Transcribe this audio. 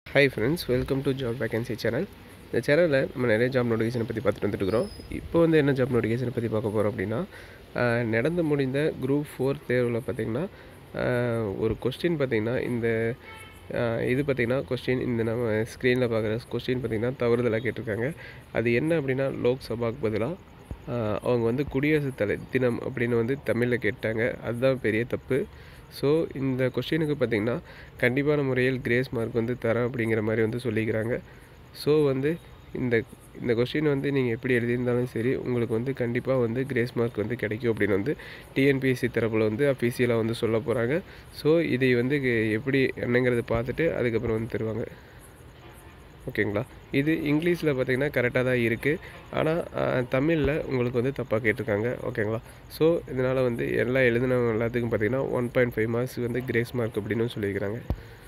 hi friends welcome to job vacancy channel இந்த சேனலில் நம்ம நிறைய ஜாப் நோட்டிஃபிகேஷனை பற்றி பார்த்துட்டு வந்துட்டு இருக்கிறோம் இப்போ வந்து என்ன ஜாப் நோட்டிஃபிகேஷனை பற்றி பார்க்க போகிறோம் அப்படின்னா ஆஹ், நடந்து முடிந்த குரூப் ஃபோர் தேர்வில் பார்த்திங்கன்னா ஆஹ், ஒரு கொஸ்டின் பார்த்திங்கன்னா இந்த ஆஹ், இது பார்த்திங்கன்னா கொஸ்டின் இந்த நம்ம ஸ்க்ரீனில் பார்க்குற கொஸ்டின் பார்த்திங்கன்னா தவறுதலாக கேட்டிருக்காங்க அது என்ன அப்படின்னா லோக்சபாக்கு பதிலாக ஆஹ், அவங்க வந்து குடியரசுத் தலை தினம் அப்படின்னு வந்து தமிழில் கேட்டாங்க அதுதான் பெரிய தப்பு ஸோ இந்த கொஸ்டினுக்கு பார்த்திங்கன்னா கண்டிப்பான முறையில் கிரேஸ் மார்க் வந்து தரேன் அப்படிங்கிற மாதிரி வந்து சொல்லிக்கிறாங்க ஸோ வந்து இந்த இந்த கொஸ்டின் வந்து நீங்கள் எப்படி எழுதியிருந்தாலும் சரி உங்களுக்கு வந்து கண்டிப்பாக வந்து கிரேஸ் மார்க் வந்து கிடைக்கும் அப்படின்னு வந்து டிஎன்பிஎஸ்சி தரப்பில் வந்து அஃபீஷியலாக வந்து சொல்ல போகிறாங்க ஸோ இதை வந்து எப்படி என்னங்கிறத பார்த்துட்டு அதுக்கப்புறம் வந்து தருவாங்க ஓகேங்களா இது இங்கிலீஷில் பார்த்தீங்கன்னா கரெக்டாக தான் இருக்குது ஆனால் தமிழில் உங்களுக்கு வந்து தப்பாக கேட்டிருக்காங்க ஓகேங்களா ஸோ இதனால் வந்து எல்லா எழுதினவங்க எல்லாத்துக்கும் பார்த்தீங்கன்னா ஒன் பாயிண்ட் ஃபைவ் மார்க்ஸ் வந்து கிரேஸ் மார்க் அப்படின்னு சொல்லியிருக்கிறாங்க